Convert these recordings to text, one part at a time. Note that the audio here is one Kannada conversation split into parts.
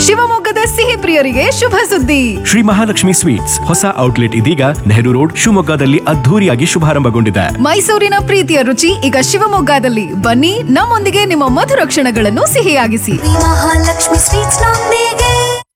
ಶಿವಮೊಗ್ಗದ ಸಿಹಿ ಪ್ರಿಯರಿಗೆ ಶುಭ ಸುದ್ದಿ ಶ್ರೀ ಮಹಾಲಕ್ಷ್ಮಿ ಸ್ವೀಟ್ಸ್ ಹೊಸ ಔಟ್ಲೆಟ್ ಇದೀಗ ನೆಹರು ರೋಡ್ ಶಿವಮೊಗ್ಗದಲ್ಲಿ ಅದ್ಧೂರಿಯಾಗಿ ಶುಭಾರಂಭಗೊಂಡಿದೆ ಮೈಸೂರಿನ ಪ್ರೀತಿಯ ರುಚಿ ಈಗ ಶಿವಮೊಗ್ಗದಲ್ಲಿ ಬನ್ನಿ ನಮ್ಮೊಂದಿಗೆ ನಿಮ್ಮ ಮಧುರ ಕ್ಷಣಗಳನ್ನು ಸಿಹಿಯಾಗಿಸಿ ಮಹಾಲಕ್ಷ್ಮಿ ಸ್ವೀಟ್ಸ್ ನೊಂದಿಗೆ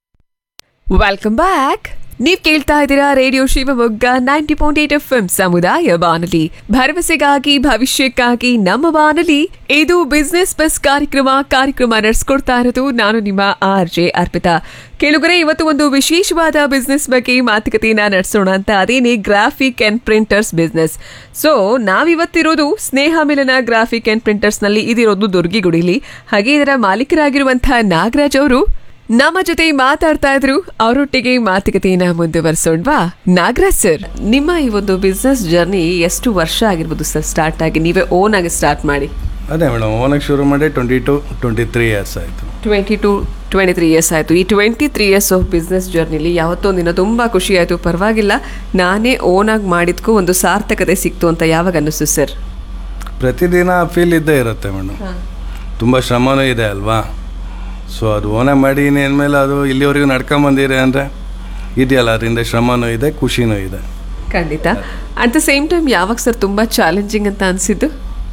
ವೆಲ್ಕಮ್ ಬ್ಯಾಕ್ ನೀವ್ ಕೇಳ್ತಾ ಇದ್ದೀರಾ radio Shivamogga ninety point eight F M ಸಮುದಾಯ ಬಾನುಲಿ ಭರವಸೆಗಾಗಿ ಭವಿಷ್ಯಕ್ಕಾಗಿ ನಮ್ಮ ಬಾನುಲಿ ಇದು ಬಿಸ್ನೆಸ್ ಬಸ್ ಕಾರ್ಯಕ್ರಮ ಕಾರ್ಯಕ್ರಮ ನಡೆಸ್ಕೊಡ್ತಾ ಇರೋದು ನಾನು ನಿಮ್ಮ ಆರ್ ಜೆ ಅರ್ಪಿತಾ ಕೇಳುಗರೆ ಇವತ್ತು ಒಂದು ವಿಶೇಷವಾದ ಬಿಸ್ನೆಸ್ ಬಗ್ಗೆ ಮಾತುಕತೆಯನ್ನ ನಡೆಸೋಣ ಅಂತ ಅದೇನೇ graphic and printers business so ನಾವಿವತ್ತಿರೋದು Sneha Milana graphic and printers ನಲ್ಲಿ ಇದಿರೋದು ದುರ್ಗಿಗುಡಿಲಿ ಹಾಗೆ ಇದರ ಮಾಲೀಕರಾಗಿರುವಂತಹ ನಾಗರಾಜ್ ಅವರು ನಮ್ಮ ಜೊತೆ ಮಾತಾಡ್ತಾ ಇದ್ರು ಅವರೊಟ್ಟಿಗೆ ಮಾತುಕತೆಯನ್ನ ಮುಂದುವರಿಸೋಣ್ವಾ ನಾಗರಾಜ್ ಸರ್ ನಿಮ್ಮ ಈ ಒಂದು ಬಿಸ್ನೆಸ್ ಜರ್ನಿ ಎಷ್ಟು ವರ್ಷ ಆಗಿರ್ಬೋದು ಸರ್ ಸ್ಟಾರ್ಟ್ ಆಗಿ ನೀವೇ ಓನ್ ಆಗಿ ಸ್ಟಾರ್ಟ್ ಮಾಡಿ ಅದೇ ಮೇಡಮ್ ಓನಾಗಿ ಶುರು ಮಾಡಿ twenty two twenty three years ಆಯಿತು twenty two twenty three years ಆಯಿತು ಈ twenty three years of business ಜರ್ನಿಲಿ ಯಾವತ್ತೊಂದಿನ ತುಂಬ ಖುಷಿ ಆಯಿತು ಪರವಾಗಿಲ್ಲ ನಾನೇ ಓನ್ ಆಗಿ ಮಾಡಿದ್ಕೂ ಒಂದು ಸಾರ್ಥಕತೆ ಸಿಕ್ತು ಅಂತ ಯಾವಾಗ ಅನ್ನಿಸ್ತು ಸರ್ ಪ್ರತಿದಿನ ಫೀಲ್ ಇದ್ದೇ ಇರುತ್ತೆ ಮೇಡಮ್ ತುಂಬ ಶ್ರಮನೂ ಇದೆ ಅಲ್ವಾ ಸೊ ಅದು ಓನ ಮಾಡಿ ಇನ್ನೇನ್ಮೇಲೆ ಅದು ಇಲ್ಲಿವರೆಗೂ ನಡ್ಕೊಂಬಂದಿರಿ ಅಂದರೆ ಇದೆಯಲ್ಲ ಅದರಿಂದ ಶ್ರಮನೂ ಇದೆ ಖುಷಿನೂ ಇದೆ ಖಂಡಿತ ಅಟ್ ದ ಸೇಮ್ ಟೈಮ್ ಯಾವಾಗ ಸರ್ ತುಂಬ ಚಾಲೆಂಜಿಂಗ್ ಅಂತ ಅನಿಸಿದ್ದು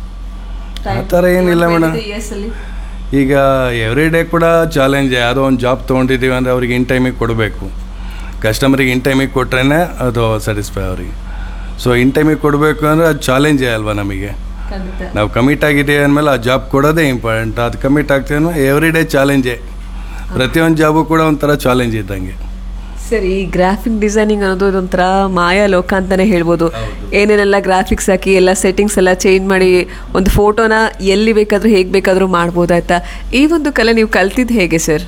ಆ ಥರ ಏನಿಲ್ಲ ಮೇಡಮ್ ಈಗ ಎವ್ರಿ ಡೇ ಕೂಡ ಚಾಲೆಂಜ್ ಯಾವುದೋ ಒಂದು ಜಾಬ್ ತೊಗೊಂಡಿದ್ದೀವಿ ಅಂದರೆ ಅವ್ರಿಗೆ ಇನ್ ಟೈಮಿಗೆ ಕೊಡಬೇಕು ಕಸ್ಟಮರಿಗೆ ಇನ್ ಟೈಮಿಗೆ ಕೊಟ್ರೇ ಅದು ಸ್ಯಾಟಿಸ್ಫೈ ಅವ್ರಿಗೆ ಸೊ ಇನ್ ಟೈಮಿಗೆ ಕೊಡಬೇಕು ಅಂದರೆ ಅದು ಚಾಲೆಂಜೇ ಅಲ್ವಾ ನಮಗೆ ನಾವು ಕಮಿಟ್ ಆಗಿದ್ದೀವಿ ಅಂದಮೇಲೆ ಆ ಜಾಬ್ ಕೊಡೋದೇ ಇಂಪಾರ್ಟೆಂಟ್ ಅದು ಕಮಿಟ್ ಆಗ್ತೀವಿ ಅಂದ್ರೆ ಎವ್ರಿ ಡೇ ಚಾಲೆಂಜೇ ಪ್ರತಿಯೊಂದು ಜಾಬು ಕೂಡ ಒಂಥರ ಚಾಲೆಂಜ್ ಇದ್ದಂಗೆ ಸರಿ ಗ್ರಾಫಿಕ್ ಡಿಸೈನಿಂಗ್ ಅನ್ನೋದು ಇದೊಂಥರ ಮಾಯಾ ಲೋಕ ಅಂತಾನೆ ಹೇಳ್ಬೋದು ಏನೇನೆಲ್ಲ ಗ್ರಾಫಿಕ್ಸ್ ಹಾಕಿ ಎಲ್ಲ ಸೆಟ್ಟಿಂಗ್ಸ್ ಎಲ್ಲ ಚೇಂಜ್ ಮಾಡಿ ಒಂದು ಫೋಟೋನ ಎಲ್ಲಿ ಬೇಕಾದ್ರೂ ಹೇಗೆ ಬೇಕಾದ್ರೂ ಮಾಡ್ಬೋದಾಯ್ತಾ ಈ ಒಂದು ಕಲೆ ನೀವು ಕಲ್ತಿದ್ದು ಹೇಗೆ ಸರ್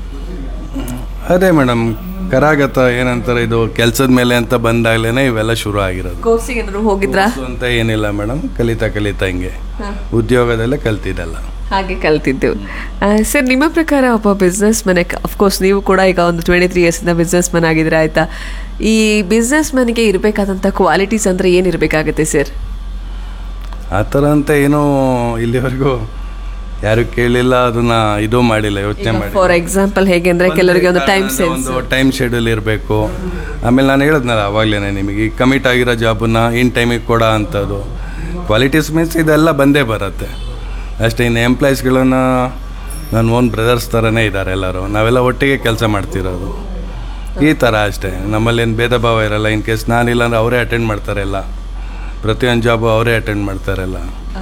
ಅದೇ ಮೇಡಮ್ ಕರಾಗತ ಏನಂತಾರೆ ಇದು ಕೆಲಸದ ಮೇಲೆ ಅಂತ ಬಂದಾಗಲೇ ಇವೆಲ್ಲ ಶುರು ಆಗಿರೋದು ಕೋರ್ಸಿಗೆ ಏನಾದ್ರು ಹೋಗಿದ್ರಾ ಕೋರ್ಸು ಅಂತ ಏನಿಲ್ಲ ಮೇಡಮ್ ಕಲಿತಾ ಕಲಿತಾ ಹಿಂಗೆ ಉದ್ಯೋಗದಲ್ಲೇ ಕಲ್ತಿದ್ದಲ್ಲ ಹಾಗೆ ಕಲ್ತಿದ್ದೆವು ಸರ್ ನಿಮ್ಮ ಪ್ರಕಾರ ಒಬ್ಬ ಬಿಸ್ನೆಸ್ ಮನೆ ಅಫ್ಕೋರ್ಸ್ ನೀವು ಕೂಡ ಈಗ ಒಂದು ಟ್ವೆಂಟಿ ತ್ರೀ ಇಯರ್ಸಿಂದ ಬಿಸ್ನೆಸ್ ಮನ್ ಆಗಿದ್ರೆ ಆಯ್ತಾ ಈ ಬಿಸ್ನೆಸ್ ಮನೆಗೆ ಇರಬೇಕಾದಂಥ ಕ್ವಾಲಿಟೀಸ್ ಅಂದರೆ ಏನಿರಬೇಕಾಗುತ್ತೆ ಸರ್ ಆ ಥರ ಅಂತ ಏನೂ ಇಲ್ಲಿವರೆಗೂ ಯಾರು ಕೇಳಿಲ್ಲ ಅದನ್ನ ಇದು ಮಾಡಿಲ್ಲ ಯೋಚನೆ ಮಾಡಿ ಫಾರ್ ಎಕ್ಸಾಂಪಲ್ ಹೇಗೆ ಅಂದರೆ ಕೆಲವರಿಗೆ ಒಂದು ಟೈಮ್ ಸೆನ್ಸ್ ಒಂದು ಟೈಮ್ ಶೆಡ್ಯೂಲ್ ಇರಬೇಕು ಆಮೇಲೆ ನಾನು ಹೇಳಿದ್ನಲ್ಲ ಅವಾಗಲೇ ನಿಮಗೆ ಕಮಿಟ್ ಆಗಿರೋ ಜಾಬನ್ನ ಇನ್ ಟೈಮಿಗೆ ಕೊಡೋ ಅಂಥದ್ದು ಕ್ವಾಲಿಟೀಸ್ ಮೀನ್ಸ್ ಇದೆಲ್ಲ ಬಂದೇ ಬರುತ್ತೆ ಅಷ್ಟೇ ಇನ್ನು ಎಂಪ್ಲಾಯೀಸ್ಗಳನ್ನ ನನ್ನ ಓನ್ ಬ್ರದರ್ಸ್ ಥರನೇ ಇದ್ದಾರೆ ಎಲ್ಲರೂ ನಾವೆಲ್ಲ ಒಟ್ಟಿಗೆ ಕೆಲಸ ಮಾಡ್ತಿರೋದು ಈ ಥರ ಅಷ್ಟೇ ನಮ್ಮಲ್ಲಿ ಏನು ಭೇದ ಭಾವ ಇರಲ್ಲ ಇನ್ ಕೇಸ್ ನಾನಿಲ್ಲ ಅಂದ್ರೆ ಅವರೇ ಅಟೆಂಡ್ ಮಾಡ್ತಾರೆ ಎಲ್ಲ ಪ್ರತಿಯೊಂದು ಜಾಬು ಅವರೇ ಅಟೆಂಡ್ ಮಾಡ್ತಾರೆಲ್ಲ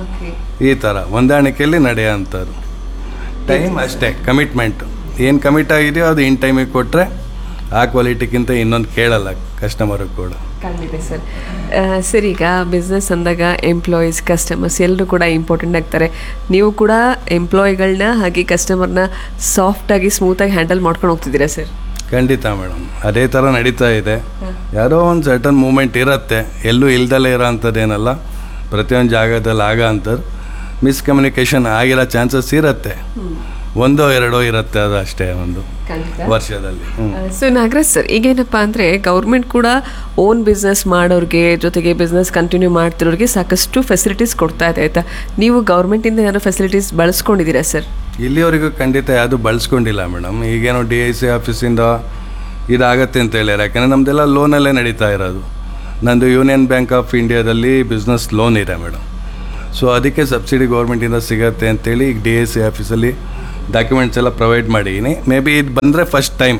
ಈ ಥರ ಹೊಂದಾಣಿಕೆಯಲ್ಲಿ ನಡೆಯೋ ಅಂಥದ್ದು ಟೈಮ್ ಅಷ್ಟೇ ಕಮಿಟ್ಮೆಂಟು ಏನು ಕಮಿಟ್ ಆಗಿದೆಯೋ ಅದು ಇನ್ ಟೈಮಿಗೆ ಕೊಟ್ಟರೆ ಆ ಕ್ವಾಲಿಟಿಗಿಂತ ಇನ್ನೊಂದು ಕೇಳಲ್ಲ ಕಸ್ಟಮರು ಕೂಡ ಖಂಡಿತ ಸರ್ ಸರ್ ಈಗ ಬಿಸ್ನೆಸ್ ಅಂದಾಗ ಎಂಪ್ಲಾಯೀಸ್ ಕಸ್ಟಮರ್ಸ್ ಎಲ್ಲರೂ ಕೂಡ ಇಂಪಾರ್ಟೆಂಟ್ ಆಗ್ತಾರೆ ನೀವು ಕೂಡ ಎಂಪ್ಲಾಯಿಗಳನ್ನ ಹಾಗೆ ಕಸ್ಟಮರ್ನ ಸಾಫ್ಟಾಗಿ ಸ್ಮೂತಾಗಿ ಹ್ಯಾಂಡಲ್ ಮಾಡ್ಕೊಂಡು ಹೋಗ್ತಿದ್ದೀರಾ ಸರ್ ಖಂಡಿತ ಮೇಡಮ್ ಅದೇ ಥರ ನಡೀತಾ ಇದೆ ಯಾರೋ ಒಂದು ಸರ್ಟನ್ ಮೂಮೆಂಟ್ ಇರುತ್ತೆ ಎಲ್ಲೂ ಇಲ್ದಲೇ ಇರೋ ಅಂಥದ್ದೇನಲ್ಲ ಪ್ರತಿಯೊಂದು ಜಾಗದಲ್ಲಿ ಆಗೋ ಅಂಥದ್ದು ಮಿಸ್ಕಮ್ಯುನಿಕೇಷನ್ ಆಗಿರೋ ಚಾನ್ಸಸ್ ಇರುತ್ತೆ ಒಂದೋ ಎರಡೋ ಇರುತ್ತೆ ಅದು ಅಷ್ಟೇ ಒಂದು ವರ್ಷದಲ್ಲಿ ಹ್ಮ್. ಸೊ ನಾಗರಾಜ್ ಸರ್ ಈಗೇನಪ್ಪ ಅಂದರೆ ಗೌರ್ಮೆಂಟ್ ಕೂಡ ಓನ್ ಬಿಸ್ನೆಸ್ ಮಾಡೋರಿಗೆ ಜೊತೆಗೆ ಬಿಸ್ನೆಸ್ ಕಂಟಿನ್ಯೂ ಮಾಡ್ತಿರೋರಿಗೆ ಸಾಕಷ್ಟು ಫೆಸಿಲಿಟೀಸ್ ಕೊಡ್ತಾ ಇದೆ ಆಯಿತಾ ನೀವು ಗೌರ್ಮೆಂಟಿಂದ ಏನಾದ್ರು ಫೆಸಿಲಿಟೀಸ್ ಬಳಸ್ಕೊಂಡಿದ್ದೀರಾ ಸರ್ ಇಲ್ಲಿವರೆಗೂ ಖಂಡಿತ ಯಾವುದು ಬಳಸ್ಕೊಂಡಿಲ್ಲ ಮೇಡಮ್ ಈಗೇನೋ ಡಿ ಐ ಸಿ ಆಫೀಸಿಂದ ಇದಾಗತ್ತೆ ಅಂತ ಹೇಳ್ಯಾರ ಯಾಕಂದರೆ ನಮ್ಮದೆಲ್ಲ ಲೋನಲ್ಲೇ ನಡೀತಾ ಇರೋದು ನಂದು ಯೂನಿಯನ್ ಬ್ಯಾಂಕ್ ಆಫ್ ಇಂಡಿಯಾದಲ್ಲಿ ಬಿಸ್ನೆಸ್ ಲೋನ್ ಇದೆ ಮೇಡಮ್ ಸೊ ಅದಕ್ಕೆ ಸಬ್ಸಿಡಿ ಗೌರ್ಮೆಂಟಿಂದ ಸಿಗತ್ತೆ ಅಂತೇಳಿ ಈಗ ಡಿ ಐ ಸಿ ಆಫೀಸಲ್ಲಿ ಡಾಕ್ಯುಮೆಂಟ್ಸ್ ಎಲ್ಲ ಪ್ರೊವೈಡ್ ಮಾಡಿದ್ದೀನಿ ಮೇ ಬಿ ಇದು ಬಂದರೆ ಫಸ್ಟ್ ಟೈಮ್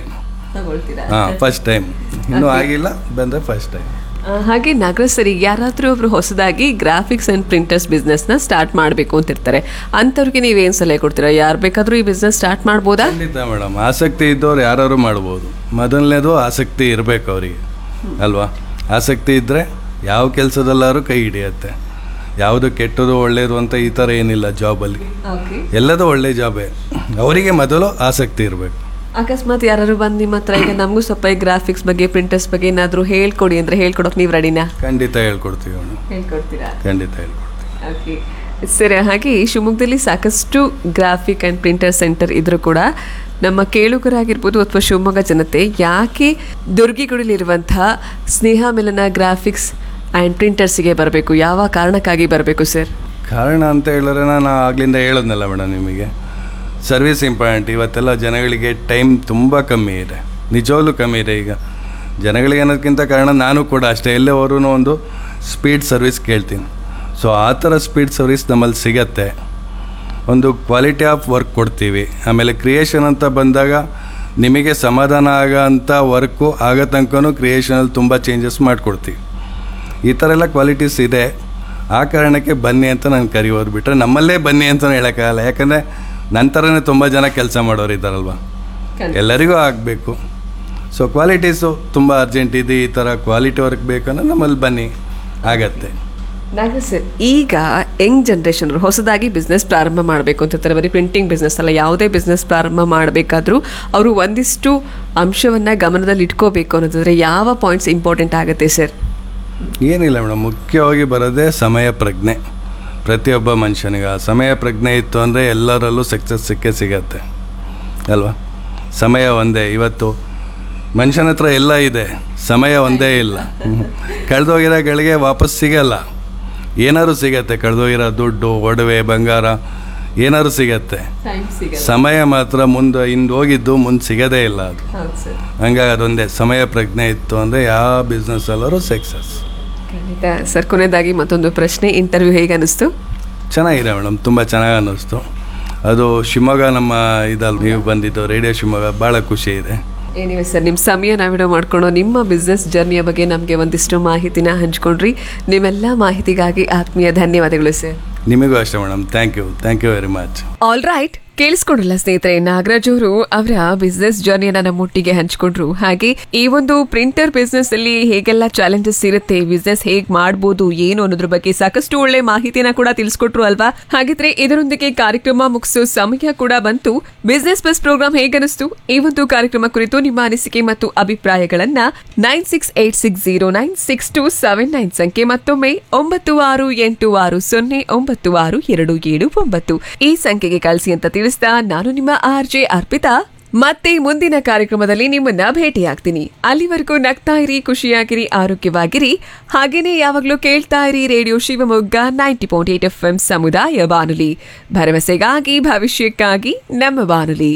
ಹಾಂ ಫಸ್ಟ್ ಟೈಮ್ ಇನ್ನೂ ಆಗಿಲ್ಲ ಬಂದರೆ ಫಸ್ಟ್ ಟೈಮ್ ಆ, ಹಾಗೆ ನಾಗರಾಜ್ ಸರ್ ಈಗ ಯಾರಾದರೂ ಒಬ್ರು ಹೊಸದಾಗಿ ಗ್ರಾಫಿಕ್ಸ್ ಆ್ಯಂಡ್ ಪ್ರಿಂಟರ್ಸ್ ಬಿಸ್ನೆಸ್ನ ಸ್ಟಾರ್ಟ್ ಮಾಡಬೇಕು ಅಂತಿರ್ತಾರೆ ಅಂಥವ್ರಿಗೆ ನೀವೇನು ಸಲಹೆ ಕೊಡ್ತೀರಾ ಯಾರು ಬೇಕಾದರೂ ಈ ಬಿಸ್ನೆಸ್ ಸ್ಟಾರ್ಟ್ ಮಾಡ್ಬೋದಾ ಖಂಡಿತ ಮೇಡಮ್ ಆಸಕ್ತಿ ಇದ್ದವ್ರು ಯಾರು ಮಾಡ್ಬೋದು ಮೊದಲನೇದು ಆಸಕ್ತಿ ಇರಬೇಕು ಅವರಿಗೆ ಅಲ್ವಾ ಆಸಕ್ತಿ ಇದ್ದರೆ ಯಾವ ಕೆಲಸದಲ್ಲಾದ್ರೂ ಕೈ ಹಿಡಿಯುತ್ತೆ ಯಾವುದು ಕೆಟ್ಟದು ಒಳ್ಳೆಯದು ಅಂತ ಈ ಥರ ಏನಿಲ್ಲ ಜಾಬಲ್ಲಿ ಎಲ್ಲದೂ ಒಳ್ಳೆ ಜಾಬೇ ಅವರಿಗೆ ಮೊದಲು ಆಸಕ್ತಿ ಇರಬೇಕು ಅಕಸ್ಮಾತ್ ಯಾರು ಬಂದು ನಿಮ್ಮ ಹತ್ರ ಈಗ ನಮಗೂ ಸ್ವಲ್ಪ ಈ ಗ್ರಾಫಿಕ್ಸ್ ಬಗ್ಗೆ ಪ್ರಿಂಟರ್ಸ್ ಬಗ್ಗೆ ಏನಾದರೂ ಹೇಳ್ಕೊಡಿ ಅಂದರೆ ಹೇಳ್ಕೊಡೋಕೆ ನೀವು ರೆಡಿನಾ ಖಂಡಿತ ಹೇಳ್ಕೊಡ್ತೀವಿ ಮೇಡಮ್ ಹೇಳ್ಕೊಡ್ತೀರಾ ಖಂಡಿತ ಹೇಳ್ಕೊಡ್ತೀವಿ ಓಕೆ ಸರಿ ಹಾಗೆ ಶಿವಮೊಗ್ಗದಲ್ಲಿ ಸಾಕಷ್ಟು ಗ್ರಾಫಿಕ್ ಆ್ಯಂಡ್ ಪ್ರಿಂಟರ್ ಸೆಂಟರ್ ಇದ್ರೂ ಕೂಡ ನಮ್ಮ ಕೇಳುಗರಾಗಿರ್ಬೋದು ಅಥವಾ ಶಿವಮೊಗ್ಗ ಜನತೆ ಯಾಕೆ ದುರ್ಗಿಗುಡಿಲಿರುವಂತಹ ಸ್ನೇಹ ಮಿಲನ ಗ್ರಾಫಿಕ್ಸ್ ಆ್ಯಂಡ್ ಪ್ರಿಂಟರ್ಸ್ಗೆ ಬರಬೇಕು ಯಾವ ಕಾರಣಕ್ಕಾಗಿ ಬರಬೇಕು ಸರ್ ಕಾರಣ ಅಂತ ಹೇಳಿದ್ರೆ ನಾನು ಆಗ್ಲಿಂದ ಹೇಳೋದ್ನಲ್ಲ ಮೇಡಮ್ ನಿಮಗೆ ಸರ್ವಿಸ್ ಇಂಪಾರ್ಟೆಂಟ್ ಇವತ್ತೆಲ್ಲ ಜನಗಳಿಗೆ ಟೈಮ್ ತುಂಬ ಕಮ್ಮಿ ಇದೆ ನಿಜವಾಗ್ಲೂ ಕಮ್ಮಿ ಇದೆ ಈಗ ಜನಗಳಿಗೆ ಅನ್ನೋದಕ್ಕಿಂತ ಕಾರಣ ನಾನು ಕೂಡ ಅಷ್ಟೇ ಎಲ್ಲೇ ಹೋದ್ರೂ ಒಂದು ಸ್ಪೀಡ್ ಸರ್ವಿಸ್ ಕೇಳ್ತೀನಿ ಸೊ ಆ ಥರ ಸ್ಪೀಡ್ ಸರ್ವಿಸ್ ನಮ್ಮಲ್ಲಿ ಸಿಗತ್ತೆ ಒಂದು ಕ್ವಾಲಿಟಿ ಆಫ್ ವರ್ಕ್ ಕೊಡ್ತೀವಿ ಆಮೇಲೆ ಕ್ರಿಯೇಷನ್ ಅಂತ ಬಂದಾಗ ನಿಮಗೆ ಸಮಾಧಾನ ಆಗೋ ಅಂಥ ವರ್ಕು ಆಗೋ ತನಕನೂ ಕ್ರಿಯೇಷನಲ್ಲಿ ತುಂಬ ಚೇಂಜಸ್ ಮಾಡಿಕೊಡ್ತೀವಿ ಈ ಥರ ಎಲ್ಲ ಕ್ವಾಲಿಟೀಸ್ ಇದೆ ಆ ಕಾರಣಕ್ಕೆ ಬನ್ನಿ ಅಂತ ನಾನು ಕರಿಯೋದು ಬಿಟ್ಟರೆ ನಮ್ಮಲ್ಲೇ ಬನ್ನಿ ಅಂತಲೂ ಹೇಳೋಕ್ಕಾಗಲ್ಲ ಯಾಕಂದರೆ ನನ್ನ ಥರನೇ ತುಂಬ ಜನ ಕೆಲಸ ಮಾಡೋರು ಇದ್ದಾರಲ್ವ ಎಲ್ಲರಿಗೂ ಆಗಬೇಕು ಸೊ ಕ್ವಾಲಿಟೀಸು ತುಂಬ ಅರ್ಜೆಂಟ್ ಇದೆ ಈ ಥರ ಕ್ವಾಲಿಟಿ ವರ್ಕ್ ಬೇಕಂದ್ರೆ ನಮ್ಮಲ್ಲಿ ಬನ್ನಿ ಆಗತ್ತೆ ನಾಗ ಸರ್ ಈಗ ಯಂಗ್ ಜನ್ರೇಷನ್ ಹೊಸದಾಗಿ ಬಿಸ್ನೆಸ್ ಪ್ರಾರಂಭ ಮಾಡಬೇಕು ಅಂತ ಬರೀ ಪ್ರಿಂಟಿಂಗ್ ಬಿಸ್ನೆಸ್ ಅಲ್ಲ ಯಾವುದೇ ಬಿಸ್ನೆಸ್ ಪ್ರಾರಂಭ ಮಾಡಬೇಕಾದ್ರೂ ಅವರು ಒಂದಿಷ್ಟು ಅಂಶವನ್ನು ಗಮನದಲ್ಲಿ ಇಟ್ಕೋಬೇಕು ಅನ್ನೋದಾದ್ರೆ ಯಾವ ಪಾಯಿಂಟ್ಸ್ ಇಂಪಾರ್ಟೆಂಟ್ ಆಗುತ್ತೆ ಸರ್ ಏನಿಲ್ಲ ಮೇಡಮ್ ಮುಖ್ಯವಾಗಿ ಬರೋದೇ ಸಮಯ ಪ್ರಜ್ಞೆ ಪ್ರತಿಯೊಬ್ಬ ಮನುಷ್ಯನಿಗೆ ಆ ಸಮಯ ಪ್ರಜ್ಞೆ ಇತ್ತು ಅಂದರೆ ಎಲ್ಲರಲ್ಲೂ ಸಕ್ಸಸ್ ಸಿಕ್ಕೇ ಸಿಗತ್ತೆ ಅಲ್ವಾ ಸಮಯ ಒಂದೇ ಇವತ್ತು ಮನುಷ್ಯನ ಹತ್ರ ಎಲ್ಲ ಇದೆ ಸಮಯ ಒಂದೇ ಇಲ್ಲ ಕಳೆದೋಗಿರೋ ಗಳಿಗೆ ವಾಪಸ್ ಸಿಗಲ್ಲ ಏನಾದ್ರು ಸಿಗತ್ತೆ ಕಳೆದೋಗಿರೋ ದುಡ್ಡು ಒಡವೆ ಬಂಗಾರ ಏನಾದ್ರು ಸಿಗತ್ತೆ ಸಮಯ ಮಾತ್ರ ಮುಂದೆ ಹಿಂದೆ ಹೋಗಿದ್ದು ಮುಂದೆ ಸಿಗೋದೇ ಇಲ್ಲ ಅದು ಹಂಗಾಗಿ ಅದೊಂದೇ ಸಮಯ ಪ್ರಜ್ಞೆ ಇತ್ತು ಅಂದರೆ ಯಾವ ಬಿಸ್ನೆಸ್ ಅಲ್ಲರೂ ಸಕ್ಸಸ್ ಖಂಡಿತ ಸರ್ ಕೊನೆಯದಾಗಿ ಮತ್ತೊಂದು ಪ್ರಶ್ನೆ ಇಂಟರ್ವ್ಯೂ ಹೇಗೆ ಅನಿಸ್ತು ಚೆನ್ನಾಗಿದೆ ಮೇಡಮ್ ತುಂಬ ಚೆನ್ನಾಗಿ ಅನ್ನಿಸ್ತು ಅದು ಶಿವಮೊಗ್ಗ ನಮ್ಮ ಇದಲ್ಲಿ ನೀವು ಬಂದಿದ್ದು ರೇಡಿಯೋ ಶಿವಮೊಗ್ಗ ಭಾಳ ಖುಷಿ ಇದೆ ಏನಿವೆ ಸರ್ ನಿಮ್ಮ ಸಮಯ ನಾವಿಡೋ ಮಾಡ್ಕೊಂಡು ನಿಮ್ಮ ಬಿಸ್ನೆಸ್ ಜರ್ನಿಯ ಬಗ್ಗೆ ನಮಗೆ ಒಂದಿಷ್ಟು ಮಾಹಿತಿನ ಹಂಚ್ಕೊಂಡ್ರಿ ನಿಮ್ಮೆಲ್ಲ ಮಾಹಿತಿಗಾಗಿ ಆತ್ಮೀಯ ಧನ್ಯವಾದಗಳು ಸರ್ ನಿಮಗೂ ಅಷ್ಟೇ madam thank you thank you very much all right ಕೇಳಿಸ್ಕೊಂಡ್ರಲ್ಲ ಸ್ನೇಹಿತರೆ ನಾಗರಾಜ್ ಅವರು ಅವರ ಬಿಸ್ನೆಸ್ ಜರ್ನಿಯನ್ನ ನಮ್ಮೊಟ್ಟಿಗೆ ಹಂಚ್ಕೊಂಡ್ರು ಹಾಗೆ ಈ ಒಂದು ಪ್ರಿಂಟರ್ ಬಿಸ್ನೆಸ್ ಅಲ್ಲಿ ಹೇಗೆಲ್ಲ ಚಾಲೆಂಜಸ್ ಇರುತ್ತೆ ಬಿಸ್ನೆಸ್ ಹೇಗ್ ಮಾಡ್ಬೋದು ಏನು ಅನ್ನೋದ್ರ ಬಗ್ಗೆ ಸಾಕಷ್ಟು ಒಳ್ಳೆ ಮಾಹಿತಿನ ಕೂಡ ತಿಳಿಸ್ಕೊಟ್ರು ಅಲ್ವಾ ಹಾಗಿದ್ರೆ ಇದರೊಂದಿಗೆ ಕಾರ್ಯಕ್ರಮ ಮುಗಿಸೋ ಸಮಯ ಕೂಡ ಬಂತು ಬಿಸ್ನೆಸ್ ಬಸ್ ಪ್ರೋಗ್ರಾಮ್ ಹೇಗನಿಸ್ತು ಈ ಒಂದು ಕಾರ್ಯಕ್ರಮ ಕುರಿತು ನಿಮ್ಮ ಅನಿಸಿಕೆ ಮತ್ತು ಅಭಿಪ್ರಾಯಗಳನ್ನ nine six eight six zero nine six two seven nine ಸಂಖ್ಯೆ ಮತ್ತೊಮ್ಮೆ ಒಂಬತ್ತು ಆರು ಎಂಟು ಆರು ಸೊನ್ನೆ ಒಂಬತ್ತು ಆರು ಎರಡು ಏಳು ಒಂಬತ್ತು ಈ ಸಂಖ್ಯೆಗೆ ಕಳಿಸಿ ಅಂತ ತಿಳಿಸ್ತಾ ನಾನು ನಿಮ್ಮ ಆರ್ ಜೆ ಅರ್ಪಿತಾ ಮತ್ತೆ ಮುಂದಿನ ಕಾರ್ಯಕ್ರಮದಲ್ಲಿ ನಿಮ್ಮನ್ನ ಭೇಟಿಯಾಗ್ತೀನಿ ಅಲ್ಲಿವರೆಗೂ ನಗ್ತಾ ಇರಿ ಖುಷಿಯಾಗಿರಿ ಆರೋಗ್ಯವಾಗಿರಿ ಹಾಗೇನೆ ಯಾವಾಗ್ಲೂ ಕೇಳ್ತಾ ಇರಿ radio Shivamogga ninety point eight F M ಸಮುದಾಯ ಬಾನುಲಿ ಭರವಸೆಗಾಗಿ ಭವಿಷ್ಯಕ್ಕಾಗಿ ನಮ್ಮ ಬಾನುಲಿ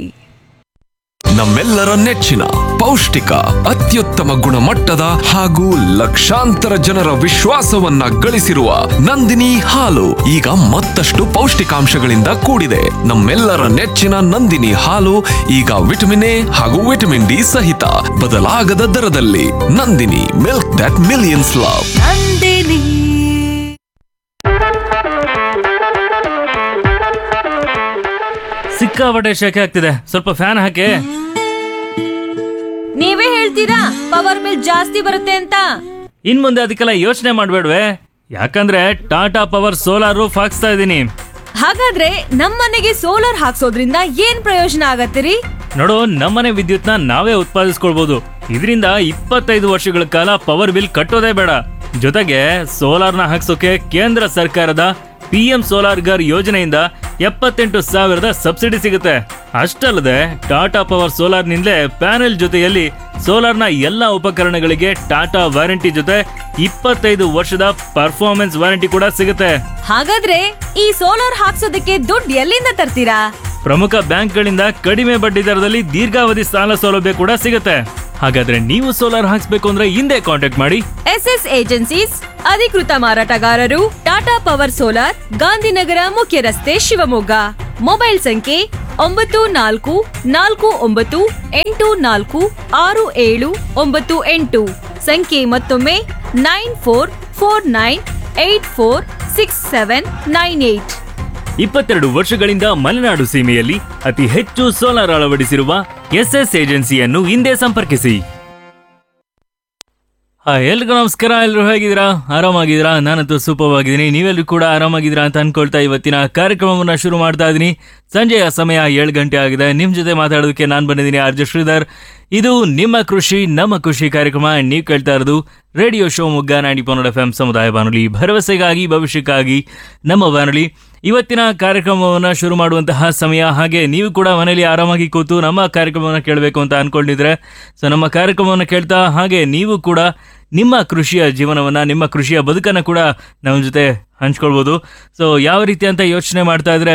ನಮ್ಮೆಲ್ಲರ ನೆಚ್ಚಿನ ಪೌಷ್ಟಿಕ ಅತ್ಯುತ್ತಮ ಗುಣಮಟ್ಟದ ಹಾಗೂ ಲಕ್ಷಾಂತರ ಜನರ ವಿಶ್ವಾಸವನ್ನ ಗಳಿಸಿರುವ ನಂದಿನಿ ಹಾಲು ಈಗ ಮತ್ತಷ್ಟು ಪೌಷ್ಟಿಕಾಂಶಗಳಿಂದ ಕೂಡಿದೆ ನಮ್ಮೆಲ್ಲರ ನೆಚ್ಚಿನ ನಂದಿನಿ ಹಾಲು ಈಗ ವಿಟಮಿನ್ ಎ ಹಾಗೂ ವಿಟಮಿನ್ ಡಿ ಸಹಿತ ಬದಲಾಗದ ದರದಲ್ಲಿ Nandini milk that millions love Nandini ಸಿಕ್ಕಾಪಟ್ಟೆ ಶೆಕೆ ಆಗ್ತಿದೆ ಸ್ವಲ್ಪ ಫ್ಯಾನ್ ಹಾಕಿ ನೀವೇ ಹೇಳ್ತೀರಾ ಪವರ್ ಬಿಲ್ ಜಾಸ್ತಿ ಬರುತ್ತೆ ಅಂತ ಇನ್ ಮುಂದೆ ಅದಕ್ಕೆಲ್ಲ ಯೋಚನೆ ಮಾಡ್ಬೇಡ್ವೆ ಯಾಕಂದ್ರೆ ಟಾಟಾ ಪವರ್ ಸೋಲಾರ್ ರೂಫ್ ಹಾಕ್ಸ್ತಾ ಇದ್ದೀನಿ ಹಾಗಾದ್ರೆ ನಮ್ಮನೆಗೆ ಸೋಲಾರ್ ಹಾಕ್ಸೋದ್ರಿಂದ ಏನ್ ಪ್ರಯೋಜನ ಆಗತ್ತಿರಿ ನೋಡು ನಮ್ಮನೆ ವಿದ್ಯುತ್ನ ನಾವೇ ಉತ್ಪಾದಿಸ್ಕೊಳ್ಬಹುದು ಇದರಿಂದ ಇಪ್ಪತ್ತೈದು ವರ್ಷಗಳ ಕಾಲ ಪವರ್ ಬಿಲ್ ಕಟ್ಟೋದೇ ಬೇಡ ಜೊತೆಗೆ ಸೋಲಾರ್ನ ಹಾಕ್ಸೋಕೆ ಕೇಂದ್ರ ಸರ್ಕಾರದ ಪಿ ಎಂ ಸೋಲಾರ್ ಗರ್ ಯೋಜನೆಯಿಂದ ಎಪ್ಪತ್ತೆಂಟು ಸಾವಿರದ ಸಬ್ಸಿಡಿ ಸಿಗುತ್ತೆ ಅಷ್ಟಲ್ಲದೆ ಟಾಟಾ ಪವರ್ ಸೋಲಾರ್ನಿಂದಲೇ ಪ್ಯಾನೆಲ್ ಜೊತೆಯಲ್ಲಿ ಸೋಲಾರ್ನ ಎಲ್ಲ ಉಪಕರಣಗಳಿಗೆ ಟಾಟಾ ವಾರಂಟಿ ಜೊತೆ ಇಪ್ಪತ್ತೈದು ವರ್ಷದ ಪರ್ಫಾರ್ಮೆನ್ಸ್ ವಾರಂಟಿ ಕೂಡ ಸಿಗುತ್ತೆ ಹಾಗಾದ್ರೆ ಈ ಸೋಲಾರ್ ಹಾಕ್ಸೋದಕ್ಕೆ ದುಡ್ಡು ಎಲ್ಲಿಂದ ತರ್ತೀರಾ ಪ್ರಮುಖ ಬ್ಯಾಂಕ್ಗಳಿಂದ ಕಡಿಮೆ ಬಡ್ಡಿ ದರದಲ್ಲಿ ದೀರ್ಘಾವಧಿ ಸಾಲ ಸೌಲಭ್ಯ ಕೂಡ ಸಿಗುತ್ತೆ ಹಾಗಾದ್ರೆ ನೀವು ಸೋಲಾರ್ ಹಾಕ್ಸ್ಬೇಕು ಅಂದ್ರೆ ಹಿಂದೆ ಕಾಂಟ್ಯಾಕ್ಟ್ ಮಾಡಿ ಎಸ್ ಎಸ್ ಏಜೆನ್ಸೀಸ್ ಅಧಿಕೃತ ಮಾರಾಟಗಾರರು ಟಾಟಾ ಪವರ್ ಸೋಲಾರ್ ಗಾಂಧಿನಗರ ಮುಖ್ಯ ರಸ್ತೆ ಶಿವಮೊಗ್ಗ ಮೊಬೈಲ್ ಸಂಖ್ಯೆ ಒಂಬತ್ತು ನಾಲ್ಕು ನಾಲ್ಕು ಒಂಬತ್ತು ಎಂಟು ನಾಲ್ಕು ಆರು ಏಳು ಒಂಬತ್ತು ಎಂಟು ಸಂಖ್ಯೆ ಮತ್ತೊಮ್ಮೆ nine four four nine eight four six seven nine eight ಇಪ್ಪತ್ತೆರಡು ವರ್ಷಗಳಿಂದ ಮಲೆನಾಡು ಸೀಮೆಯಲ್ಲಿ ಅತಿ ಹೆಚ್ಚು ಸೋಲಾರ್ ಅಳವಡಿಸಿರುವ ಎಸ್ಎಸ್ ಏಜೆನ್ಸಿಯನ್ನು ಹಿಂದೆ ಸಂಪರ್ಕಿಸಿ ಹಾಯ್ ಎಲ್ರಿಗೂ ನಮಸ್ಕಾರ ಎಲ್ಲರೂ ಹೇಗಿದ್ದೀರಾ ಆರಾಮಾಗಿದ್ದೀರಾ ನಾನಂತೂ ಸೂಪರ್ ಆಗಿದ್ದೀನಿ ನೀವೆಲ್ಲರೂ ಕೂಡ ಆರಾಮಾಗಿದ್ದೀರಾ ಅಂತ ಅನ್ಕೊಳ್ತಾ ಇವತ್ತಿನ ಕಾರ್ಯಕ್ರಮವನ್ನು ಶುರು ಮಾಡ್ತಾ ಇದ್ದೀನಿ ಸಂಜೆಯ ಸಮಯ ಏಳು ಗಂಟೆ ಆಗಿದೆ ನಿಮ್ಮ ಜೊತೆ ಮಾತಾಡೋದಕ್ಕೆ ನಾನು ಬಂದಿದ್ದೀನಿ ಆರ್ ಜೆ ಶ್ರೀಧರ್ ಇದು ನಿಮ್ಮ ಕೃಷಿ ನಮ್ಮ ಖುಷಿ ಕಾರ್ಯಕ್ರಮ ನೀವು ಕೇಳ್ತಾ ಇರೋದು ರೇಡಿಯೋ ಶೋ ಮುಗ್ಗ ನಾಡಿ ಪನ್ನಡ ಎಫ್ ಎಂ ಸಮುದಾಯ ಬಾನುಲಿ ಭರವಸೆಗಾಗಿ ಭವಿಷ್ಯಕ್ಕಾಗಿ ನಮ್ಮ ಬಾನುಲಿ ಇವತ್ತಿನ ಕಾರ್ಯಕ್ರಮವನ್ನು ಶುರು ಮಾಡುವಂತಹ ಸಮಯ ಹಾಗೆ ನೀವು ಕೂಡ ಮನೆಯಲ್ಲಿ ಆರಾಮಾಗಿ ಕೂತು ನಮ್ಮ ಕಾರ್ಯಕ್ರಮವನ್ನು ಕೇಳಬೇಕು ಅಂತ ಅನ್ಕೊಂಡಿದ್ರೆ ಸೊ ನಮ್ಮ ಕಾರ್ಯಕ್ರಮವನ್ನು ಕೇಳ್ತಾ ಹಾಗೆ ನೀವು ಕೂಡ ನಿಮ್ಮ ಕೃಷಿಯ ಜೀವನವನ್ನು ನಿಮ್ಮ ಕೃಷಿಯ ಬದುಕನ್ನು ಕೂಡ ನಮ್ಮ ಜೊತೆ ಹಂಚ್ಕೊಳ್ಬೋದು ಸೊ ಯಾವ ರೀತಿ ಅಂತ ಯೋಚನೆ ಮಾಡ್ತಾ ಇದ್ರೆ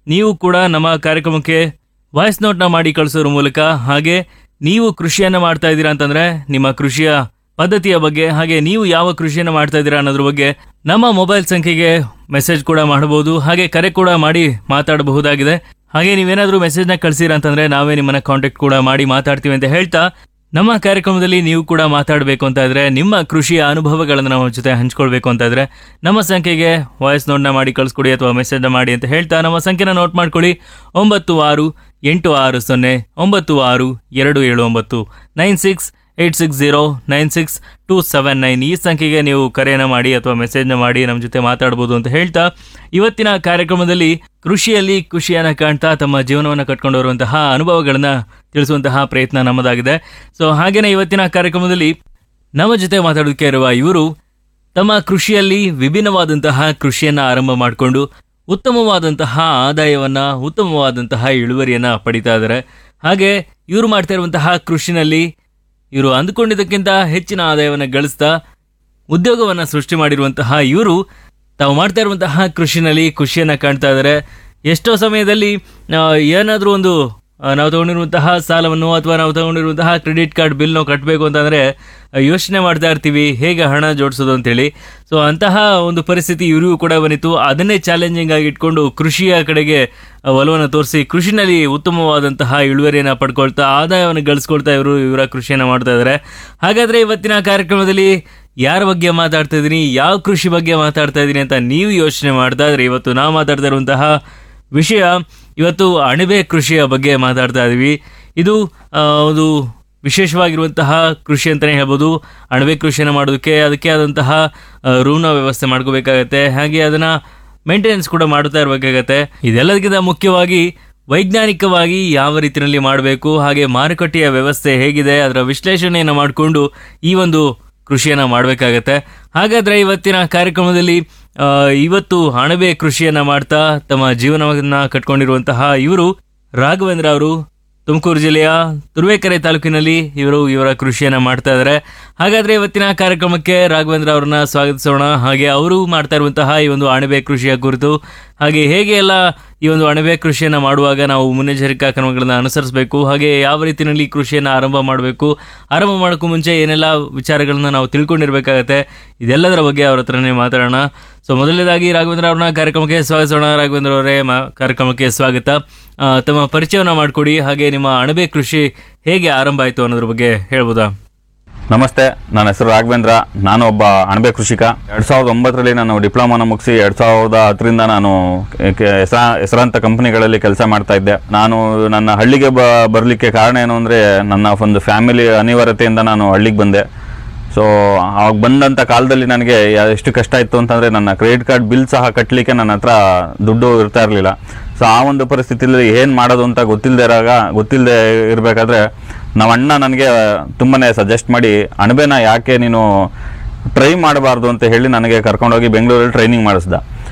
ನೀವು ಕೂಡ ನಮ್ಮ ಕಾರ್ಯಕ್ರಮಕ್ಕೆ ವಾಯ್ಸ್ ನೋಟ್ನ ಮಾಡಿ ಕಳಿಸೋದ್ರ ಮೂಲಕ ಹಾಗೆ ನೀವು ಕೃಷಿಯನ್ನು ಮಾಡ್ತಾ ಇದ್ದೀರಾ ಅಂತಂದ್ರೆ ನಿಮ್ಮ ಕೃಷಿಯ ಪದ್ಧತಿಯ ಬಗ್ಗೆ ಹಾಗೆ ನೀವು ಯಾವ ಕೃಷಿಯನ್ನು ಮಾಡ್ತಾ ಇದ್ದೀರಾ ಅನ್ನೋದ್ರ ಬಗ್ಗೆ ನಮ್ಮ ಮೊಬೈಲ್ ಸಂಖ್ಯೆಗೆ ಮೆಸೇಜ್ ಕೂಡ ಮಾಡಬಹುದು ಹಾಗೆ ಕರೆ ಕೂಡ ಮಾಡಿ ಮಾತಾಡಬಹುದಾಗಿದೆ ಹಾಗೆ ನೀವೇನಾದರೂ ಮೆಸೇಜ್ನ ಕಳಿಸಿರ ಅಂತಂದ್ರೆ ನಾವೇ ನಿಮ್ಮನ್ನ ಕಾಂಟ್ಯಾಕ್ಟ್ ಕೂಡ ಮಾಡಿ ಮಾತಾಡ್ತೀವಿ ಅಂತ ಹೇಳ್ತಾ ನಮ್ಮ ಕಾರ್ಯಕ್ರಮದಲ್ಲಿ ನೀವು ಕೂಡ ಮಾತಾಡಬೇಕು ಅಂತ ಇದ್ರೆ ನಿಮ್ಮ ಕೃಷಿಯ ಅನುಭವಗಳನ್ನು ನಮ್ಮ ಜೊತೆ ಹಂಚ್ಕೊಳ್ಬೇಕು ಅಂತ ಇದ್ರೆ ನಮ್ಮ ಸಂಖ್ಯೆಗೆ ವಾಯ್ಸ್ ನೋಟ್ನ ಮಾಡಿ ಕಳಿಸ್ಕೊಡಿ ಅಥವಾ ಮೆಸೇಜ್ನ ಮಾಡಿ ಅಂತ ಹೇಳ್ತಾ ನಮ್ಮ ಸಂಖ್ಯೆನ ನೋಟ್ ಮಾಡ್ಕೊಳ್ಳಿ ಒಂಬತ್ತು ಆರು ಎಂಟು ಆರು ಸೊನ್ನೆ ಒಂಬತ್ತು ಆರು ಎರಡು ಏಳು ಒಂಬತ್ತು nine six eight six zero nine six two seven nine ಈ ಸಂಖ್ಯೆಗೆ ನೀವು ಕರೆಯನ್ನು ಮಾಡಿ ಅಥವಾ ಮೆಸೇಜ್ನ ಮಾಡಿ ನಮ್ಮ ಜೊತೆ ಮಾತಾಡ್ಬೋದು ಅಂತ ಹೇಳ್ತಾ ಇವತ್ತಿನ ಕಾರ್ಯಕ್ರಮದಲ್ಲಿ ಕೃಷಿಯಲ್ಲಿ ಖುಷಿಯನ್ನು ಕಾಣ್ತಾ ತಮ್ಮ ಜೀವನವನ್ನು ಕಟ್ಕೊಂಡು ಬರುವಂತಹ ಅನುಭವಗಳನ್ನು ತಿಳಿಸುವಂತಹ ಪ್ರಯತ್ನ ನಮ್ಮದಾಗಿದೆ ಸೊ ಹಾಗೇನೆ ಇವತ್ತಿನ ಕಾರ್ಯಕ್ರಮದಲ್ಲಿ ನಮ್ಮ ಜೊತೆ ಮಾತಾಡೋದಕ್ಕೆ ಇರುವ ಇವರು ತಮ್ಮ ಕೃಷಿಯಲ್ಲಿ ವಿಭಿನ್ನವಾದಂತಹ ಕೃಷಿಯನ್ನ ಆರಂಭ ಮಾಡಿಕೊಂಡು ಉತ್ತಮವಾದಂತಹ ಆದಾಯವನ್ನ ಉತ್ತಮವಾದಂತಹ ಇಳುವರಿಯನ್ನ ಪಡಿತಾ ಇದ್ದಾರೆ ಹಾಗೆ ಇವರು ಮಾಡ್ತಾ ಇರುವಂತಹ ಕೃಷಿನಲ್ಲಿ ಇವರು ಅಂದುಕೊಂಡಿದ್ದಕ್ಕಿಂತ ಹೆಚ್ಚಿನ ಆದಾಯವನ್ನು ಗಳಿಸ್ತಾ ಉದ್ಯೋಗವನ್ನು ಸೃಷ್ಟಿ ಮಾಡಿರುವಂತಹ ಇವರು ತಾವು ಮಾಡ್ತಾ ಇರುವಂತಹ ಕೃಷಿನಲ್ಲಿ ಖುಷಿಯನ್ನ ಕಾಣ್ತಾ ಇದ್ದಾರೆ ಎಷ್ಟೋ ಸಮಯದಲ್ಲಿ ಏನಾದರೂ ಒಂದು ಆ, ನಾವು ತಗೊಂಡಿರುವಂತಹ ಸಾಲವನ್ನು ಅಥವಾ ನಾವು ತಗೊಂಡಿರುವಂತಹ ಕ್ರೆಡಿಟ್ ಕಾರ್ಡ್ ಬಿಲ್ನ ಕಟ್ಟಬೇಕು ಅಂತಂದರೆ ಯೋಚನೆ ಮಾಡ್ತಾ ಇರ್ತೀವಿ ಹೇಗೆ ಹಣ ಜೋಡಿಸೋದು ಅಂತೇಳಿ ಸೊ ಅಂತಹ ಒಂದು ಪರಿಸ್ಥಿತಿ ಇವರಿಗೂ ಕೂಡ ಬಂದಿತ್ತು ಅದನ್ನೇ ಚಾಲೆಂಜಿಂಗ್ ಆಗಿ ಇಟ್ಕೊಂಡು ಕೃಷಿಯ ಕಡೆಗೆ ಆ, ಒಲವನ್ನು ತೋರಿಸಿ ಕೃಷಿನಲ್ಲಿ ಉತ್ತಮವಾದಂತಹ ಇಳುವರಿಯನ್ನು ಪಡ್ಕೊಳ್ತಾ ಆದಾಯವನ್ನು ಗಳಿಸ್ಕೊಳ್ತಾ ಇವರು ಇವರ ಕೃಷಿಯನ್ನು ಮಾಡ್ತಾ ಇದ್ದಾರೆ ಹಾಗಾದರೆ ಇವತ್ತಿನ ಕಾರ್ಯಕ್ರಮದಲ್ಲಿ ಯಾರ ಬಗ್ಗೆ ಮಾತಾಡ್ತಾ ಇದ್ದೀನಿ ಯಾವ ಕೃಷಿ ಬಗ್ಗೆ ಮಾತಾಡ್ತಾ ಇದ್ದೀನಿ ಅಂತ ನೀವು ಯೋಚನೆ ಮಾಡ್ತಾ ಇದ್ರೆ ಇವತ್ತು ನಾವು ಮಾತಾಡ್ತಾ ಇರುವಂತಹ ವಿಷಯ ಇವತ್ತು ಅಣಬೆ ಕೃಷಿಯ ಬಗ್ಗೆ ಮಾತಾಡ್ತಾ ಇದ್ದೀವಿ ಇದು ಆ, ಒಂದು ವಿಶೇಷವಾಗಿರುವಂತಹ ಕೃಷಿ ಅಂತಲೇ ಹೇಳ್ಬೋದು ಅಣಬೆ ಕೃಷಿಯನ್ನು ಮಾಡೋದಕ್ಕೆ ಅದಕ್ಕೆ ಆದಂತಹ ಆ, ರೂಮ್ನ ವ್ಯವಸ್ಥೆ ಮಾಡ್ಕೋಬೇಕಾಗತ್ತೆ ಹಾಗೆ ಅದನ್ನು ಮೇಂಟೆನೆನ್ಸ್ ಕೂಡ ಮಾಡುತ್ತಾ ಇರಬೇಕಾಗತ್ತೆ ಇದೆಲ್ಲದಕ್ಕಿಂತ ಮುಖ್ಯವಾಗಿ ವೈಜ್ಞಾನಿಕವಾಗಿ ಯಾವ ರೀತಿಯಲ್ಲಿ ಮಾಡಬೇಕು ಹಾಗೆ ಮಾರುಕಟ್ಟೆಯ ವ್ಯವಸ್ಥೆ ಹೇಗಿದೆ ಅದರ ವಿಶ್ಲೇಷಣೆಯನ್ನು ಮಾಡಿಕೊಂಡು ಈ ಒಂದು ಕೃಷಿಯನ್ನು ಮಾಡಬೇಕಾಗತ್ತೆ ಹಾಗಾದರೆ ಇವತ್ತಿನ ಕಾರ್ಯಕ್ರಮದಲ್ಲಿ ಆ, ಇವತ್ತು ಅಣಬೆ ಕೃಷಿಯನ್ನು ಮಾಡ್ತಾ ತಮ್ಮ ಜೀವನವನ್ನು ಕಟ್ಕೊಂಡಿರುವಂತಹ ಇವರು ರಾಘವೇಂದ್ರ ಅವರು ತುಮಕೂರು ಜಿಲ್ಲೆಯ ತುರುವೇಕೆರೆ ತಾಲೂಕಿನಲ್ಲಿ ಇವರು ಇವರ ಕೃಷಿಯನ್ನು ಮಾಡ್ತಾ ಇದ್ದಾರೆ ಹಾಗಾದರೆ ಇವತ್ತಿನ ಕಾರ್ಯಕ್ರಮಕ್ಕೆ ರಾಘವೇಂದ್ರ ಅವರನ್ನ ಸ್ವಾಗತಿಸೋಣ ಹಾಗೆ ಅವರು ಮಾಡ್ತಾ ಇರುವಂತಹ ಈ ಒಂದು ಅಣಬೆ ಕೃಷಿಯ ಕುರಿತು ಹಾಗೆ ಹೇಗೆ ಎಲ್ಲ ಈ ಒಂದು ಅಣಬೆ ಕೃಷಿಯನ್ನು ಮಾಡುವಾಗ ನಾವು ಮುನ್ನೆಚ್ಚರಿಕಾ ಕ್ರಮಗಳನ್ನು ಅನುಸರಿಸಬೇಕು ಹಾಗೆ ಯಾವ ರೀತಿಯಲ್ಲಿ ಕೃಷಿಯನ್ನು ಆರಂಭ ಮಾಡಬೇಕು ಆರಂಭ ಮಾಡೋಕ್ಕೂ ಮುಂಚೆ ಏನೆಲ್ಲ ವಿಚಾರಗಳನ್ನ ನಾವು ತಿಳ್ಕೊಂಡಿರ್ಬೇಕಾಗತ್ತೆ ಇದೆಲ್ಲದರ ಬಗ್ಗೆ ಅವ್ರ ಹತ್ರನೇ ಮಾತಾಡೋಣ ಸೊ ಮೊದಲನೇದಾಗಿ ರಾಘವೇಂದ್ರ ಅವ್ರನ್ನ ಕಾರ್ಯಕ್ರಮಕ್ಕೆ ಸ್ವಾಗತಿಸೋಣ ರಾಘವೇಂದ್ರ ಅವರೇ ಮಾ ಕಾರ್ಯಕ್ರಮಕ್ಕೆ ಸ್ವಾಗತ ಆ, ತಮ್ಮ ಪರಿಚಯವನ್ನು ಮಾಡಿಕೊಡಿ ಹಾಗೆ ನಿಮ್ಮ ಅಣಬೆ ಕೃಷಿ ಹೇಗೆ ಆರಂಭ ಆಯಿತು ಅನ್ನೋದ್ರ ಬಗ್ಗೆ ಹೇಳ್ಬೋದಾ ನಮಸ್ತೆ ನನ್ನ ಹೆಸರು ರಾಘವೇಂದ್ರ ನಾನು ಒಬ್ಬ ಅಣಬೆ ಕೃಷಿಕ ಎರಡು ಸಾವಿರದ ಒಂಬತ್ತರಲ್ಲಿ ನಾನು ಡಿಪ್ಲೊಮಾನ ಮುಗಿಸಿ ಎರಡು ಸಾವಿರದ ಹತ್ತರಿಂದ ನಾನು ಕೆ- ಹೆಸರ ಹೆಸರಾಂತ ಕಂಪನಿಗಳಲ್ಲಿ ಕೆಲಸ ಮಾಡ್ತಾ ಇದ್ದೆ ನಾನು ನನ್ನ ಹಳ್ಳಿಗೆ ಬ ಬರಲಿಕ್ಕೆ ಕಾರಣ ಏನು ಅಂದರೆ ನನ್ನ ಒಂದು ಫ್ಯಾಮಿಲಿ ಅನಿವಾರ್ಯತೆಯಿಂದ ನಾನು ಹಳ್ಳಿಗೆ ಬಂದೆ ಸೊ ಆವಾಗ ಬಂದಂಥ ಕಾಲದಲ್ಲಿ ನನಗೆ ಯಾ- ಎಷ್ಟು ಕಷ್ಟ ಇತ್ತು ಅಂತಂದರೆ ನನ್ನ ಕ್ರೆಡಿಟ್ ಕಾರ್ಡ್ ಬಿಲ್ ಸಹ ಕಟ್ಟಲಿಕ್ಕೆ ನನ್ನ ಹತ್ರ ದುಡ್ಡು ಇರ್ತಾ ಇರಲಿಲ್ಲ ಸೊ ಆ ಒಂದು ಪರಿಸ್ಥಿತಿಯಲ್ಲಿ ಏನು ಮಾಡೋದು ಅಂತ ಗೊತ್ತಿಲ್ಲದೆ ಇರಾಗ ಗೊತ್ತಿಲ್ಲದೆ ಇರಬೇಕಾದ್ರೆ ನಮ್ಮ ಅಣ್ಣ ನನಗೆ ತುಂಬಾ ಸಜೆಸ್ಟ್ ಮಾಡಿ ಅಣಬೆನ ಯಾಕೆ ನೀನು ಟ್ರೈ ಮಾಡಬಾರ್ದು ಅಂತ ಹೇಳಿ ನನಗೆ ಕರ್ಕೊಂಡೋಗಿ ಬೆಂಗಳೂರಲ್ಲಿ ಟ್ರೈನಿಂಗ್ ಮಾಡಿಸ್ದ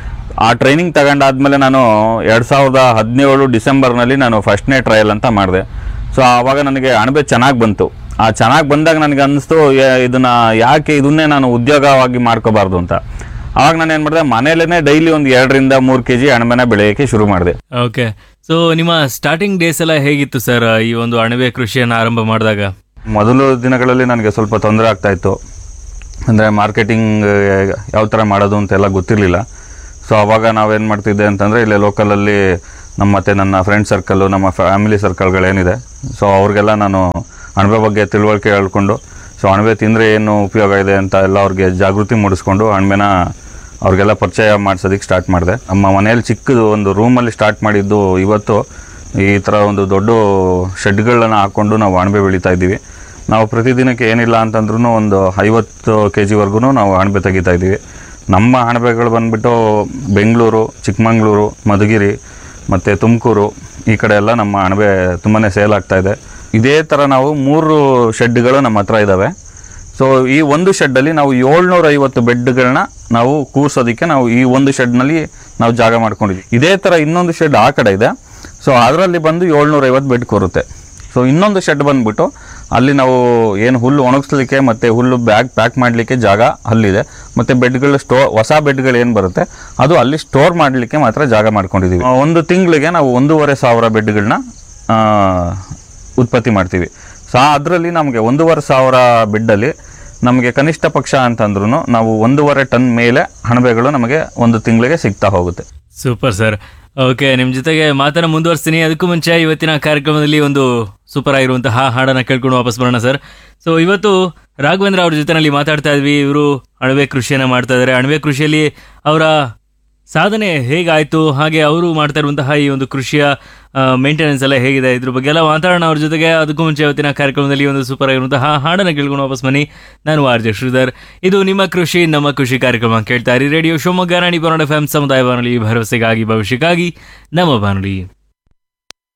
ಆ ಟ್ರೈನಿಂಗ್ ತಗೊಂಡಾದ್ಮೇಲೆ ನಾನು ಎರಡು ಸಾವಿರದ ಹದಿನೇಳು ಡಿಸೆಂಬರ್ನಲ್ಲಿ ನಾನು ಫಸ್ಟ್ನೇ ಟ್ರಯಲ್ ಅಂತ ಮಾಡಿದೆ ಸೊ ಆವಾಗ ನನಗೆ ಅಣಬೆ ಚೆನ್ನಾಗಿ ಬಂತು ಆ ಚೆನ್ನಾಗಿ ಬಂದಾಗ ನನಗೆ ಅನ್ನಿಸ್ತು ಏ- ಇದನ್ನ ಯಾಕೆ ಇದನ್ನೇ ನಾನು ಉದ್ಯೋಗವಾಗಿ ಮಾಡ್ಕೋಬಾರ್ದು ಅಂತ ಆವಾಗ ನಾನು ಏನು ಮಾಡಿದೆ ಮನೇಲೇ ಡೈಲಿ ಒಂದು ಎರಡರಿಂದ ಮೂರು ಕೆ ಜಿ ಅಣಬೆನ ಬೆಳೆಯೋಕ್ಕೆ ಶುರು ಮಾಡಿದೆ ಓಕೆ ಸೊ ನಿಮ್ಮ ಸ್ಟಾರ್ಟಿಂಗ್ ಡೇಸ್ ಎಲ್ಲ ಹೇಗಿತ್ತು ಸರ್ ಈ ಒಂದು ಅಣಬೆ ಕೃಷಿಯನ್ನು ಆರಂಭ ಮಾಡಿದಾಗ ಮೊದಲು ದಿನಗಳಲ್ಲಿ ನನಗೆ ಸ್ವಲ್ಪ ತೊಂದರೆ ಆಗ್ತಾ ಇತ್ತು ಅಂದರೆ ಮಾರ್ಕೆಟಿಂಗ್ ಯಾವ ಥರ ಮಾಡೋದು ಅಂತೆಲ್ಲ ಗೊತ್ತಿರಲಿಲ್ಲ ಸೊ ಅವಾಗ ನಾವೇನು ಮಾಡ್ತಿದ್ದೆ ಅಂತಂದರೆ ಇಲ್ಲೇ ಲೋಕಲಲ್ಲಿ ನಮ್ಮ ಮತ್ತು ನನ್ನ ಫ್ರೆಂಡ್ ಸರ್ಕಲ್ಲು ನಮ್ಮ ಫ್ಯಾಮಿಲಿ ಸರ್ಕಲ್ಗಳೇನಿದೆ ಸೊ ಅವ್ರಿಗೆಲ್ಲ ನಾನು ಅಣಬೆ ಬಗ್ಗೆ ತಿಳುವಳಿಕೆ ಹೇಳ್ಕೊಂಡು ಸೊ ಅಣಬೆ ತಿಂದರೆ ಏನು ಉಪಯೋಗ ಇದೆ ಅಂತ ಎಲ್ಲ ಅವ್ರಿಗೆ ಜಾಗೃತಿ ಮೂಡಿಸ್ಕೊಂಡು ಅಣಬೆನ ಅವ್ರಿಗೆಲ್ಲ ಪರಿಚಯ ಮಾಡಿಸೋದಕ್ಕೆ ಸ್ಟಾರ್ಟ್ ಮಾಡಿದೆ ನಮ್ಮ ಮನೆಯಲ್ಲಿ ಚಿಕ್ಕದು ಒಂದು ರೂಮಲ್ಲಿ ಸ್ಟಾರ್ಟ್ ಮಾಡಿದ್ದು ಇವತ್ತು ಈ ಥರ ಒಂದು ದೊಡ್ಡ ಶೆಡ್ಗಳನ್ನ ಹಾಕ್ಕೊಂಡು ನಾವು ಅಣಬೆ ಬೆಳೀತಾ ಇದ್ದೀವಿ ನಾವು ಪ್ರತಿದಿನಕ್ಕೆ ಏನಿಲ್ಲ ಅಂತಂದ್ರೂ ಒಂದು ಐವತ್ತು ಕೆ ಜಿವರೆಗೂ ನಾವು ಅಣಬೆ ತೆಗಿತಾ ಇದ್ದೀವಿ ನಮ್ಮ ಅಣಬೆಗಳು ಬಂದುಬಿಟ್ಟು ಬೆಂಗಳೂರು ಚಿಕ್ಕಮಂಗ್ಳೂರು ಮಧುಗಿರಿ ಮತ್ತು ತುಮಕೂರು ಈ ಕಡೆ ಎಲ್ಲ ನಮ್ಮ ಅಣಬೆ ತುಂಬಾ ಸೇಲ್ ಆಗ್ತಾ ಇದೆ ಇದೇ ಥರ ನಾವು ಮೂರು ಶೆಡ್ಗಳು ನಮ್ಮ ಹತ್ರ ಇದ್ದಾವೆ ಸೊ ಈ ಒಂದು ಶೆಡ್ಡಲ್ಲಿ ನಾವು ಏಳ್ನೂರ ಐವತ್ತು ಬೆಡ್ಗಳನ್ನ ನಾವು ಕೂರ್ಸೋದಕ್ಕೆ ನಾವು ಈ ಒಂದು ಶೆಡ್ನಲ್ಲಿ ನಾವು ಜಾಗ ಮಾಡ್ಕೊಂಡಿದ್ವಿ ಇದೇ ಥರ ಇನ್ನೊಂದು ಶೆಡ್ ಆ ಕಡೆ ಇದೆ ಸೊ ಅದರಲ್ಲಿ ಬಂದು ಏಳ್ನೂರ ಐವತ್ತು ಬೆಡ್ ಕೂರುತ್ತೆ ಸೊ ಇನ್ನೊಂದು ಶೆಡ್ ಬಂದ್ಬಿಟ್ಟು ಅಲ್ಲಿ ನಾವು ಏನು ಹುಲ್ಲು ಒಣಗಿಸ್ಲಿಕ್ಕೆ ಮತ್ತು ಹುಲ್ಲು ಬ್ಯಾಗ್ ಪ್ಯಾಕ್ ಮಾಡಲಿಕ್ಕೆ ಜಾಗ ಅಲ್ಲಿದೆ ಮತ್ತು ಬೆಡ್ಗಳು ಸ್ಟೋ ಹೊಸ ಬೆಡ್ಗಳು ಏನು ಬರುತ್ತೆ ಅದು ಅಲ್ಲಿ ಸ್ಟೋರ್ ಮಾಡಲಿಕ್ಕೆ ಮಾತ್ರ ಜಾಗ ಮಾಡ್ಕೊಂಡಿದ್ದೀವಿ ಆ, ಒಂದು ತಿಂಗಳಿಗೆ ನಾವು ಒಂದೂವರೆ ಸಾವಿರ ಬೆಡ್ಗಳನ್ನ ಉತ್ಪತ್ತಿ ಮಾಡ್ತೀವಿ ಸಾ ಅದರಲ್ಲಿ ನಮಗೆ ಒಂದೂವರೆ ಸಾವಿರ ಬೆಡ್ಡಲ್ಲಿ ನಮಗೆ ಕನಿಷ್ಠ ಪಕ್ಷ ಅಂತಂದ್ರೂ ನಾವು ಒಂದೂವರೆ ಟನ್ ಮೇಲೆ ಹಣಬೆಗಳು ನಮಗೆ ಒಂದು ತಿಂಗಳಿಗೆ ಸಿಗ್ತಾ ಹೋಗುತ್ತೆ ಸೂಪರ್ ಸರ್ ಓಕೆ ನಿಮ್ಮ ಜೊತೆಗೆ ಮಾತನ್ನ ಮುಂದುವರಿಸ್ತೀನಿ ಅದಕ್ಕೂ ಮುಂಚೆ ಇವತ್ತಿನ ಕಾರ್ಯಕ್ರಮದಲ್ಲಿ ಒಂದು ಸೂಪರ್ ಆಗಿರುವಂತಹ ಹಾಡನ್ನ ಕೇಳ್ಕೊಂಡು ವಾಪಸ್ ಬರೋಣ ಸರ್ ಸೊ ಇವತ್ತು ರಾಘವೇಂದ್ರ ಅವ್ರ ಜೊತೆನಲ್ಲಿ ಮಾತಾಡ್ತಾ ಇದ್ವಿ ಇವರು ಅಣಬೆ ಕೃಷಿಯನ್ನ ಮಾಡ್ತಾ ಇದ್ದಾರೆ ಅಣಬೆ ಕೃಷಿಯಲ್ಲಿ ಅವರ ಸಾಧನೆ ಹೇಗಾಯ್ತು ಹಾಗೆ ಅವರು ಮಾಡ್ತಾ ಇರುವಂತಹ ಈ ಒಂದು ಕೃಷಿಯ ಮೇಂಟೆನೆನ್ಸ್ ಎಲ್ಲ ಹೇಗಿದೆ ಇದ್ರ ಬಗ್ಗೆ ಎಲ್ಲ ಮಾತಾಡೋಣ ಅವ್ರ ಜೊತೆಗೆ ಅದಕ್ಕೂ ಮುಂಚೆ ಇವತ್ತಿನ ಕಾರ್ಯಕ್ರಮದಲ್ಲಿ ಒಂದು ಸೂಪರ್ ಆಗಿರುವಂತಹ ಹಾಡನ್ನು ಕೇಳ್ಕೊಂಡು ವಾಪಸ್ ಬನ್ನಿ ನಾನು ಆರ್ ಜೆ ಶ್ರೀಧರ್ ಇದು ನಿಮ್ಮ ಕೃಷಿ ನಮ್ಮ ಕೃಷಿ ಕಾರ್ಯಕ್ರಮ ಕೇಳ್ತಾ ಇರಿ ರೇಡಿಯೋ ಶಿವಮೊಗ್ಗ ರಾಣಿ ಬಾನುಲಿ ಎಫ್ ಎಂ ಸಮುದಾಯ ಬಾನುಲಿ ಭರವಸೆಗಾಗಿ ಭವಿಷ್ಯಕ್ಕಾಗಿ ನಮ್ಮ ಬಾನುಲಿ